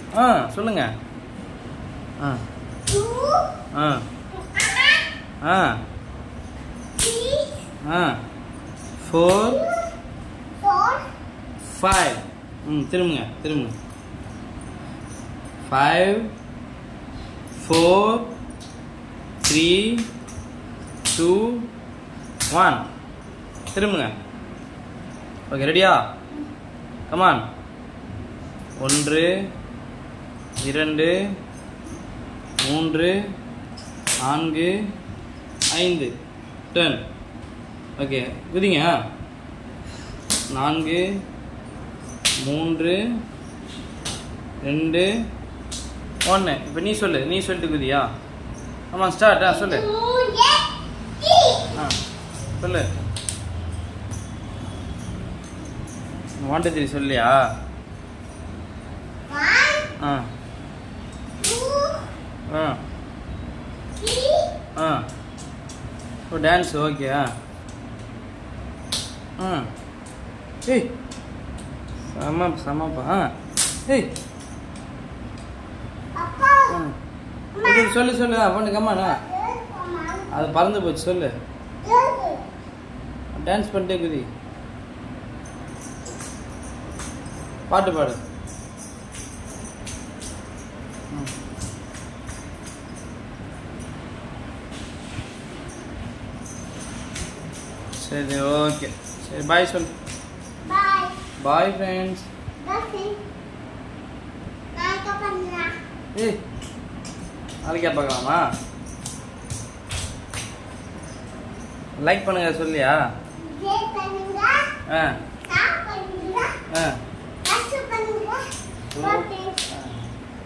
ஆ சொல்லுங்க ஆ two, ஆ ஆ three, ஆ ஃபோர் four, ஃபைவ் ம் திரும்புங்க திரும்புங்க five four three two one திரும்புங்க ஓகே ரெடியா கமான் ஒன்று இரண்டு மூன்று நான்கு ஐந்து டென் ஓகே குதிங்க நான்கு மூன்று ரெண்டு ஒன்று இப்போ நீ சொல்லு நீ சொல்லிட்டு குதியா ஆமாம் ஸ்டார்ட் ஆ சொல்லு two, yeah, three. ஆ சொல்லு ஒன் டூ த்ரீ சொல்லியா One, ஆ two, ஆ three, ஆ ஓ டான்ஸ் ஓகே ஆ ஆ ஏய் செம செமப்பா ஆ ஏய் Papa. ஆ இது சொல்லு சொல்லு ஆ பண்ணு கம்மாண்ணா Mama. அது பறந்து போச்சு சொல்லு டான்ஸ் பண்ணிட்டே குதி பாட்டு பாடு ம். சரி ஓகே சரி பாய் சொல்லு Bye. Bye friends That's it. நான் பண்றேன் ஏய் நாளைக்கே பார்க்கலாமா லைக் பண்ணுங்க சொல்லியா ஜே பண்ணுங்க ஆ நான் பண்ணுங்க ஆ கஷ்ட பண்ணுங்க ஓ. ஓகே